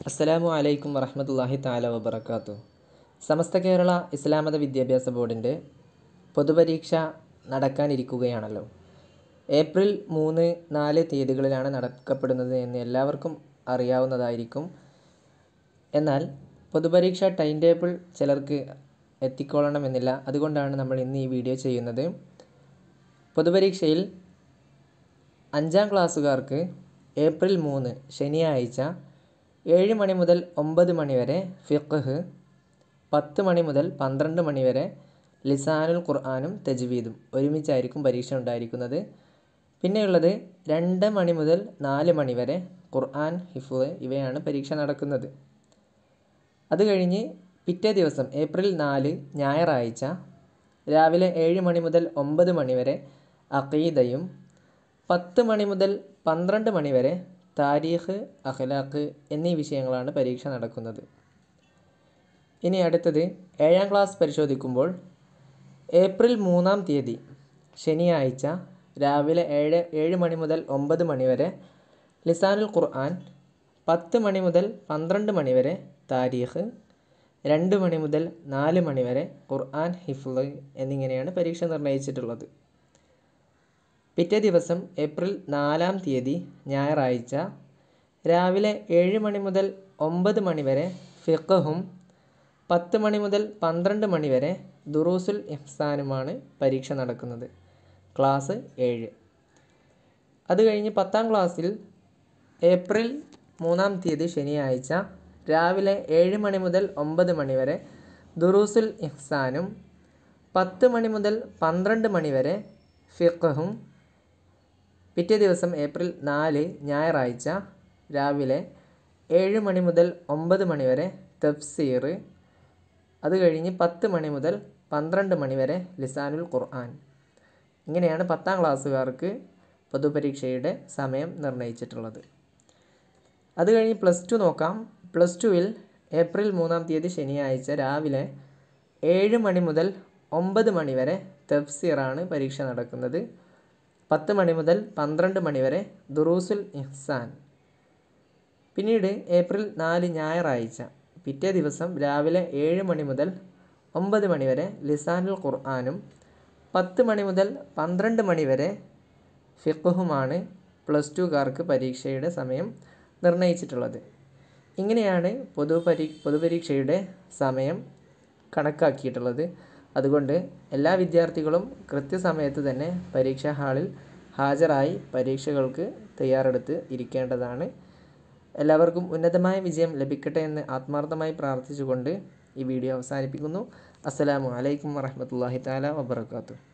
അസ്സലാമു അലൈക്കും വറഹ്മത്തുള്ളാഹി തആല വബറകാതുഹു സമസ്ത കേരള ഇസ്ലാമത വിദ്യാഭ്യാസ ബോർഡിൻ്റെ പൊതുപരീക്ഷ നടക്കാനിരിക്കുകയാണല്ലോ ഏപ്രിൽ മൂന്ന് നാല് തീയതികളിലാണ് നടക്കപ്പെടുന്നത് എന്ന് എല്ലാവർക്കും അറിയാവുന്നതായിരിക്കും എന്നാൽ പൊതുപരീക്ഷ ടൈം ടേബിൾ ചിലർക്ക് എത്തിക്കൊള്ളണമെന്നില്ല അതുകൊണ്ടാണ് നമ്മൾ ഇന്ന് ഈ വീഡിയോ ചെയ്യുന്നത് പൊതുപരീക്ഷയിൽ അഞ്ചാം ക്ലാസ്സുകാർക്ക് ഏപ്രിൽ മൂന്ന് ശനിയാഴ്ച ഏഴ് മണി മുതൽ ഒമ്പത് മണി വരെ ഫിഖ്ഹ് പത്ത് മണി മുതൽ പന്ത്രണ്ട് മണി വരെ ലിസാനുൽ ഖുർആനും തജ്വീദും ഒരുമിച്ചായിരിക്കും പരീക്ഷ ഉണ്ടായിരിക്കുന്നത് പിന്നെയുള്ളത് രണ്ട് മണി മുതൽ നാല് മണി വരെ ഖുർആൻ ഹിഫ്ള് ഇവയാണ് പരീക്ഷ നടക്കുന്നത് അത് കഴിഞ്ഞ് പിറ്റേ ദിവസം ഏപ്രിൽ നാല് ഞായറാഴ്ച രാവിലെ ഏഴ് മണി മുതൽ ഒമ്പത് മണി വരെ അഖീദയും പത്ത് മണി മുതൽ പന്ത്രണ്ട് മണി വരെ താരീഖ് അഖ്ലാഖ് എന്നീ വിഷയങ്ങളാണ് പരീക്ഷ നടക്കുന്നത് ഇനി അടുത്തത് ഏഴാം ക്ലാസ് പരിശോധിക്കുമ്പോൾ ഏപ്രിൽ മൂന്നാം തീയതി ശനിയാഴ്ച രാവിലെ ഏഴ് ഏഴ് മണി മുതൽ ഒമ്പത് മണി വരെ ലിസാനുൽ ഖുർആൻ പത്ത് മണി മുതൽ പന്ത്രണ്ട് മണി വരെ താരീഖ് രണ്ട് മണി മുതൽ നാല് മണി വരെ ഖുർആൻ ഹിഫ്ള് എന്നിങ്ങനെയാണ് പരീക്ഷ നിർണ്ണയിച്ചിട്ടുള്ളത് പിറ്റേ ദിവസം ഏപ്രിൽ നാലാം തീയതി ഞായറാഴ്ച രാവിലെ ഏഴ് മണി മുതൽ ഒമ്പത് മണി വരെ ഫിഖഹും പത്ത് മണി മുതൽ പന്ത്രണ്ട് മണി വരെ ദുറൂസുൽ ഇഹ്സാനുമാണ് പരീക്ഷ നടക്കുന്നത് ക്ലാസ് ഏഴ് അത് കഴിഞ്ഞ് പത്താം ക്ലാസ്സിൽ ഏപ്രിൽ മൂന്നാം തീയതി ശനിയാഴ്ച രാവിലെ ഏഴ് മണി മുതൽ ഒമ്പത് മണി വരെ ദുറൂസുൽ ഇഹ്സാനും പത്ത് മണി മുതൽ പന്ത്രണ്ട് മണി വരെ ഫിഖഹും പിറ്റേ ദിവസം ഏപ്രിൽ നാല് ഞായറാഴ്ച രാവിലെ ഏഴ് മണി മുതൽ ഒമ്പത് മണി വരെ തഫ്സീർ അത് കഴിഞ്ഞ് പത്ത് മണി മുതൽ പന്ത്രണ്ട് മണി വരെ ലിസാനുൽ ഖുർആൻ ഇങ്ങനെയാണ് പത്താം ക്ലാസ്സുകാർക്ക് പൊതുപരീക്ഷയുടെ സമയം നിർണ്ണയിച്ചിട്ടുള്ളത് അത് കഴിഞ്ഞ് പ്ലസ് ടു നോക്കാം പ്ലസ് ടുവിൽ ഏപ്രിൽ മൂന്നാം തീയതി ശനിയാഴ്ച രാവിലെ ഏഴ് മണി മുതൽ ഒമ്പത് മണി വരെ തഫ്സീറാണ് പരീക്ഷ നടക്കുന്നത് പത്ത് മണി മുതൽ പന്ത്രണ്ട് മണി വരെ ദുറൂസുൽ ഇഹ്സാൻ പിന്നീട് ഏപ്രിൽ നാല് ഞായറാഴ്ച പിറ്റേ ദിവസം രാവിലെ ഏഴ് മണി മുതൽ ഒമ്പത് മണി വരെ ലിസാനുൽ ഖുർആാനും പത്ത് മണി മുതൽ പന്ത്രണ്ട് മണി വരെ ഫിഖുഹുമാണ് പ്ലസ് ടുക്കാർക്ക് പരീക്ഷയുടെ സമയം നിർണ്ണയിച്ചിട്ടുള്ളത് ഇങ്ങനെയാണ് പൊതുപരീ പൊതുപരീക്ഷയുടെ സമയം കണക്കാക്കിയിട്ടുള്ളത് അതുകൊണ്ട് എല്ലാ വിദ്യാർത്ഥികളും കൃത്യസമയത്ത് തന്നെ പരീക്ഷാ ഹാളിൽ ഹാജരായി പരീക്ഷകൾക്ക് തയ്യാറെടുത്ത് ഇരിക്കേണ്ടതാണ് എല്ലാവർക്കും ഉന്നതമായ വിജയം ലഭിക്കട്ടെ എന്ന് ആത്മാർത്ഥമായി പ്രാർത്ഥിച്ചുകൊണ്ട് ഈ വീഡിയോ അവസാനിപ്പിക്കുന്നു അസ്സലാമു അലൈക്കും വറഹ്മത്തുള്ളാഹി തആല വബറകാതുഹു